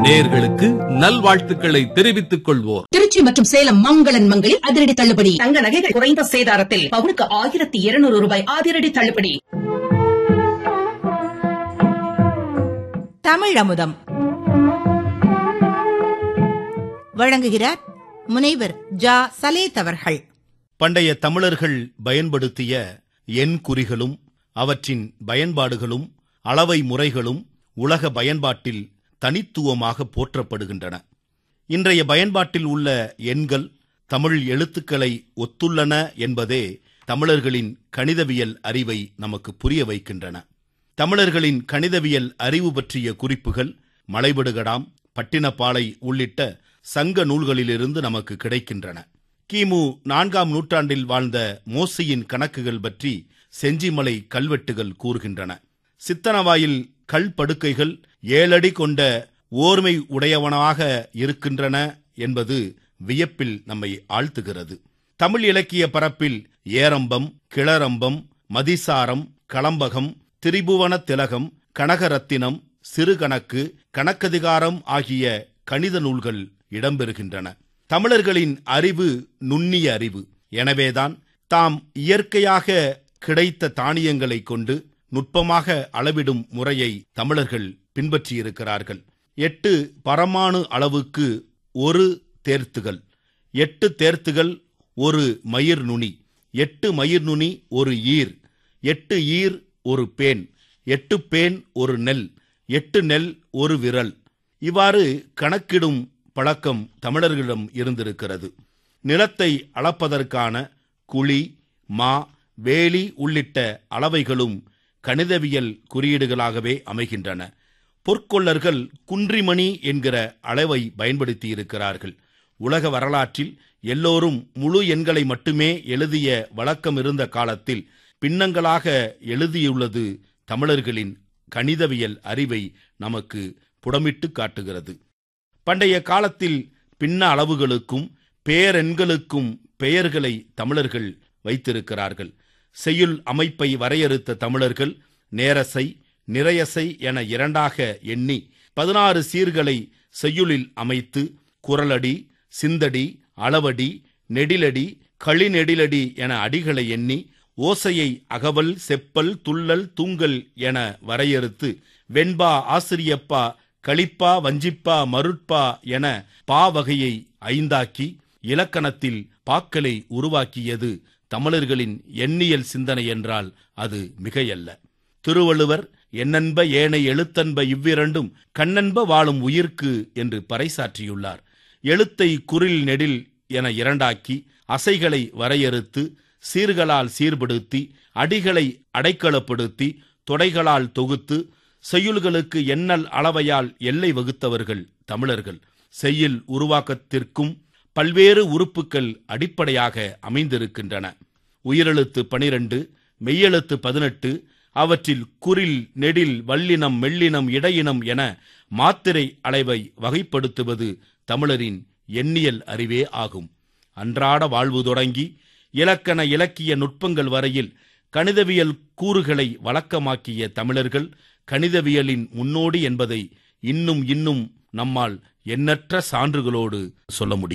நேர்களுக்கு நல்வாழ்த்துக்களை தெரிவித்துக் கொள்வோர் திருச்சி மற்றும் சேலம் மங்களன் மங்களில் அதிரடி தள்ளுபடி தங்க நகைகள் குறைந்த சேதாரத்தில் பவுனுக்கு ஆயிரத்தி இருநூறு ரூபாய் அதிரடி தள்ளுபடி தமிழ் அமுதம் வழங்குகிறார் முனைவர் ஜா சலேத் அவர்கள் பண்டைய தமிழர்கள் பயன்படுத்திய எண் குறிகளும் அவற்றின் பயன்பாடுகளும் அளவை முறைகளும் உலக பயன்பாட்டில் தனித்துவமாக போற்றப்படுகின்றன இன்றைய பயன்பாட்டில் உள்ள எண்கள் தமிழ் எழுத்துக்களை ஒத்துள்ளன என்பதே தமிழர்களின் கணிதவியல் அறிவை நமக்கு புரிய வைக்கின்றன தமிழர்களின் கணிதவியல் அறிவு பற்றிய குறிப்புகள் மலைபடுகடாம் பட்டினப்பாலை உள்ளிட்ட சங்க நூல்களிலிருந்து நமக்கு கிடைக்கின்றன கிமு நான்காம் நூற்றாண்டில் வாழ்ந்த மோசியின் கணக்குகள் பற்றி செஞ்சிமலை கல்வெட்டுகள் கூறுகின்றன சித்தனவாயில் கல் படுக்கைகள் ஏழடி கொண்ட ஓர்மை உடையவனாக இருக்கின்றன என்பது வியப்பில் நம்மை ஆழ்த்துகிறது தமிழ் இலக்கிய பரப்பில் ஏரம்பம் கிளரம்பம் மதிசாரம் களம்பகம் திரிபுவன திலகம் கனகரத்தினம் சிறுகணக்கு கணக்கதிகாரம் ஆகிய கணித நூல்கள் இடம்பெறுகின்றன தமிழர்களின் அறிவு நுண்ணிய அறிவு எனவேதான் தாம் இயற்கையாக கிடைத்த தானியங்களை கொண்டு நுட்பமாக அளவிடும் முறையை தமிழர்கள் பின்பற்றியிருக்கிறார்கள் எட்டு பரமாணு அளவுக்கு ஒரு தேர்த்துகள் எட்டு தேர்த்துகள் ஒரு மயிர் நுனி எட்டு மயிர் நுனி ஒரு ஈர் எட்டு ஈர் ஒரு பேன் எட்டு பேன் ஒரு நெல் எட்டு நெல் ஒரு விரல் இவ்வாறு கணக்கிடும் பழக்கம் தமிழர்களிடம் இருந்திருக்கிறது நிலத்தை அளப்பதற்கான குழி மா வேலி உள்ளிட்ட அளவைகளும் கணிதவியல் குறியீடுகளாகவே அமைகின்றன பொற்கொள்ளர்கள் குன்றிமணி என்கிற அளவை பயன்படுத்தி இருக்கிறார்கள் உலக வரலாற்றில் எல்லோரும் முழு எண்களை மட்டுமே எழுதிய வழக்கம் இருந்த காலத்தில் பின்னங்களாக எழுதியுள்ளது தமிழர்களின் கணிதவியல் அறிவை நமக்கு புடமிட்டு காட்டுகிறது பண்டைய காலத்தில் பின்ன அளவுகளுக்கும் பேரெண்களுக்கும் பெயர்களை தமிழர்கள் வைத்திருக்கிறார்கள் செய்யுள் அமைப்பை வரையறுத்த தமிழர்கள் நேரசை நிறையசை என இரண்டாக எண்ணி பதினாறு சீர்களை செய்யுளில் அமைத்து குரலடி சிந்தடி அளவடி நெடிலடி களிநெடிலடி என அடிகளை எண்ணி ஓசையை அகவல் செப்பல் துள்ளல் தூங்கல் என வரையறுத்து வெண்பா ஆசிரியப்பா களிப்பா வஞ்சிப்பா மருட்பா என பா வகையை ஐந்தாக்கி இலக்கணத்தில் பாக்களை உருவாக்கியது தமிழர்களின் எண்ணியல் சிந்தனை என்றால் அது மிகையல்ல திருவள்ளுவர் என்னன்ப ஏனை எழுத்தன்ப இவ்விரண்டும் கண்ணன்ப வாழும் உயிர்க்கு என்று பறைசாற்றியுள்ளார் எழுத்தை குரில் நெடில் என இரண்டாக்கி அசைகளை வரையறுத்து சீர்களால் சீர்படுத்தி அடிகளை அடைக்கலப்படுத்தி தொடைகளால் தொகுத்து செய்யுள்களுக்கு எண்ணல் அளவையால் எல்லை வகுத்தவர்கள் தமிழர்கள் செய்யுள் உருவாக்கத்திற்கும் பல்வேறு உறுப்புகள் அடிப்படையாக அமைந்திருக்கின்றன உயிரெழுத்து பனிரெண்டு மெய்யெழுத்து பதினெட்டு அவற்றில் குரில் நெடில் வல்லினம் மெல்லினம் இடையினம் என மாத்திரை அளவை வகைப்படுத்துவது தமிழரின் எண்ணியல் அறிவே ஆகும் அன்றாட வாழ்வு தொடங்கி இலக்கண இலக்கிய நுட்பங்கள் வரையில் கணிதவியல் கூறுகளை வழக்கமாக்கிய தமிழர்கள் கணிதவியலின் முன்னோடி என்பதை இன்னும் இன்னும் நம்மால் எண்ணற்ற சான்றுகளோடு சொல்ல முடியும்